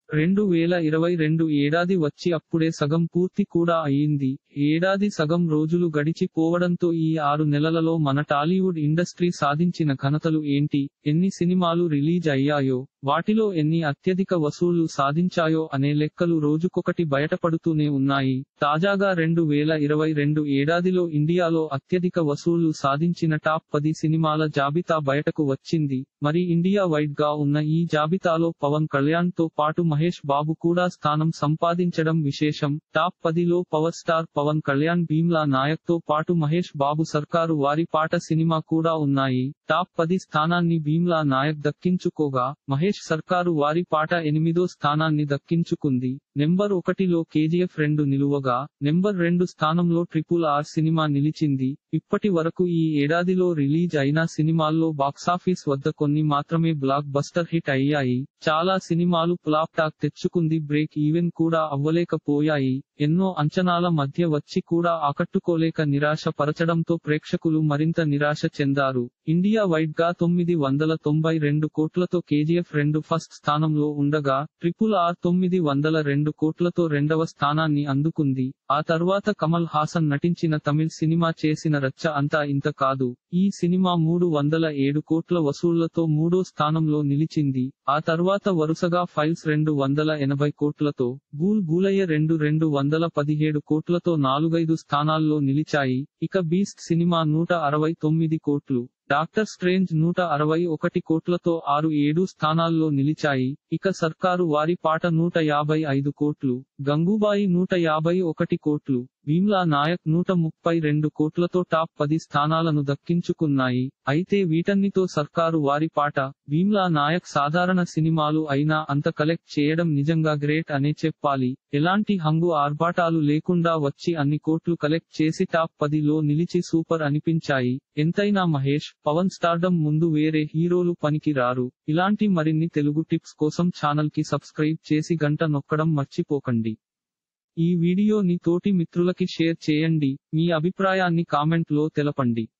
రెండు వేల ఇరవై రెండు ఏడాది వచ్చి అప్పుడే సగం పూర్తి కూడా అయ్యింది ఏడాది సగం రోజులు గడిచి పోవడంతో ఈ ఆరు నెలలలో మన టాలీవుడ్ ఇండస్ట్రీ సాధించిన ఘనతలు ఏంటి ఎన్ని సినిమాలు రిలీజ్ అయ్యాయో వాటిలో ఎన్ని అత్యధిక వసూళ్లు సాధించాయో అనే లెక్కలు రోజుకొకటి బయటపడుతూనే ఉన్నాయి తాజాగా రెండు వేల ఇరవై రెండు ఏడాదిలో ఇండియాలో అత్యధిక వసూళ్లు సాధించిన టాప్ పది సినిమాల జాబితా బయటకు వచ్చింది మరి ఇండియా వైడ్ గా ఉన్న ఈ జాబితాలో పవన్ కళ్యాణ్ తో పాటు మహేష్ బాబు కూడా స్థానం సంపాదించడం విశేషం టాప్ పదిలో పవర్ స్టార్ పవన్ కళ్యాణ్ భీమ్లా నాయక్ తో పాటు మహేష్ బాబు సర్కారు వారి పాట సినిమా కూడా ఉన్నాయి టాప్ పది స్థానాన్ని భీమ్లా నాయక్ దక్కించుకోగా మహేష్ సర్కారు వారి పాట ఎనిమిదో స్థానాన్ని దక్కించుకుంది నెంబర్ ఒకటిలో కేజీఎఫ్ రెండు నిలువగా నెంబర్ రెండు స్థానంలో ట్రిపుల్ ఆర్ సినిమా నిలిచింది ఇప్పటి వరకు ఈ ఏడాదిలో రిలీజ్ అయిన సినిమాల్లో బాక్సాఫీస్ వద్ద కొన్ని మాత్రమే బ్లాక్ బస్టర్ హిట్ అయ్యాయి చాలా సినిమాలు ఫ్లాప్ టాక్ తెచ్చుకుంది బ్రేక్ ఈవెన్ కూడా అవ్వలేకపోయాయి ఎన్నో అంచనాల మధ్య వచ్చి కూడా ఆకట్టుకోలేక నిరాశ పరచడంతో ప్రేక్షకులు మరింత నిరాశ చెందారు ఇండియా వైడ్ గా తొమ్మిది వందల తొంభై రెండు కోట్లతో కేజీఎఫ్ రెండు ఫస్ట్ స్థానంలో ఉండగా ట్రిపుల్ ఆర్ తొమ్మిది వందల రెండు కోట్లతో రెండవ స్థానాన్ని అందుకుంది ఆ తర్వాత కమల్ హాసన్ నటించిన తమిళ్ సినిమా చేసిన రచ్చ అంతా ఇంత కాదు ఈ సినిమా మూడు వందల ఏడు కోట్ల వసూళ్లతో మూడో స్థానంలో నిలిచింది ఆ తర్వాత వరుసగా ఫైల్స్ రెండు వందల ఎనభై కోట్లతో బూల్ బూలయ్య రెండు రెండు వందల పదిహేడు కోట్లతో నాలుగైదు స్థానాల్లో నిలిచాయి ఇక బీస్ట్ సినిమా నూట అరవై తొమ్మిది కోట్లు డాక్టర్ స్ట్రేంజ్ నూట అరవై ఒకటి కోట్లతో ఆరు ఏడు స్థానాల్లో నిలిచాయి ఇక సర్కారు వారి పాట నూట యాభై ఐదు కోట్లు గంగూబాయి నూట యాభై ఒకటి కోట్లు భీమ్లా నాయక్ నూట ముప్పై రెండు కోట్లతో టాప్ పది స్థానాలను దక్కించుకున్నాయి అయితే వీటన్నితో సర్కారు వారి పాట భీమ్లా నాయక్ సాధారణ సినిమాలు అయినా అంత కలెక్ట్ చేయడం నిజంగా గ్రేట్ అనే చెప్పాలి ఎలాంటి హంగు ఆర్భాటాలు లేకుండా వచ్చి అన్ని కోట్లు కలెక్ట్ చేసి టాప్ పదిలో నిలిచి సూపర్ అనిపించాయి ఎంతైనా మహేష్ పవన్ స్టార్డమ్ ముందు వేరే హీరోలు పనికి రారు ఇలాంటి మరిన్ని తెలుగు టిప్స్ కోసం ఛానల్ కి సబ్స్క్రైబ్ చేసి గంట నొక్కడం మర్చిపోకండి ఈ వీడియోని తోటి మిత్రులకి షేర్ చేయండి మీ అభిప్రాయాన్ని కామెంట్ లో తెలపండి